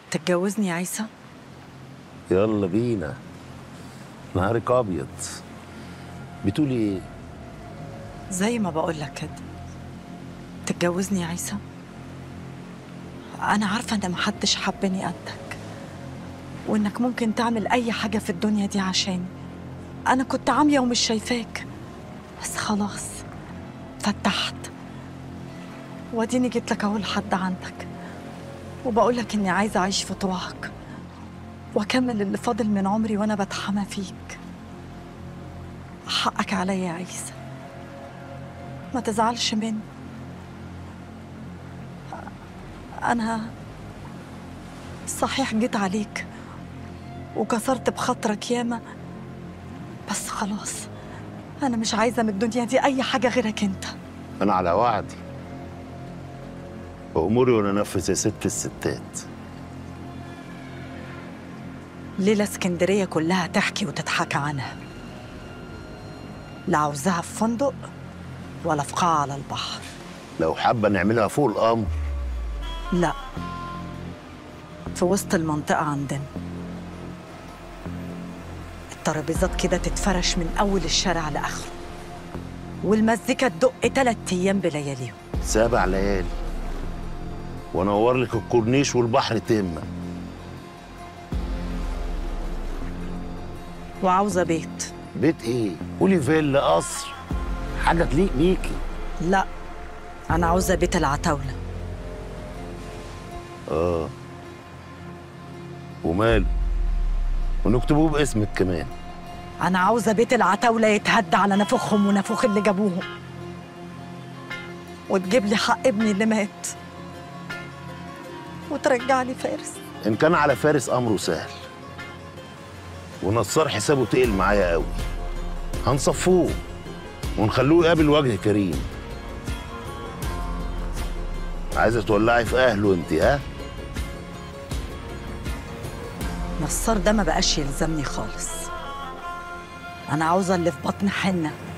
تتجوزني يا عيسى يلا بينا نهارك ابيض بتقولي ايه زي ما بقول لك كده تتجوزني يا عيسى انا عارفه ان محدش حبني قدك وانك ممكن تعمل اي حاجه في الدنيا دي عشاني انا كنت عاميه ومش شايفاك بس خلاص فتحت واديني جيت لك اهو لحد عندك وبقول لك اني عايزه اعيش في طوعك واكمل اللي فاضل من عمري وانا بتحمى فيك حقك عليا يا عيسى ما تزعلش مني أنا صحيح جيت عليك وكسرت بخاطرك ياما بس خلاص أنا مش عايزة من الدنيا دي أي حاجة غيرك أنت انا على وعدي واموري وانا انفذ يا ست الستات ليلة اسكندرية كلها تحكي وتضحك عنها لا عاوزاها في فندق ولا في قاعة على البحر لو حابه نعملها فوق الامر لا في وسط المنطقة عندنا الترابيزات كده تتفرش من أول الشارع لآخره والمزيكا تدق تلات أيام بلياليهم سبع ليالي وانور لك الكورنيش والبحر تهمه وعاوزة بيت بيت ايه قولي فيلا قصر حاجه تليق بيكي لا أنا عاوزة بيت العتاولة اه وماله ونكتبوه باسمك كمان أنا عاوزة بيت العتاولة يتهد على نافوخهم ونافوخ اللي جابوهم وتجيب لي حق ابني اللي مات وترجع لي فارس ان كان على فارس امره سهل ونصار حسابه تقل معايا قوي هنصفوه ونخلوه يقابل وجه كريم عايزه تولعي في اهله انت ها نصار ده ما بقاش يلزمني خالص أنا عاوزة اللي في بطن حنة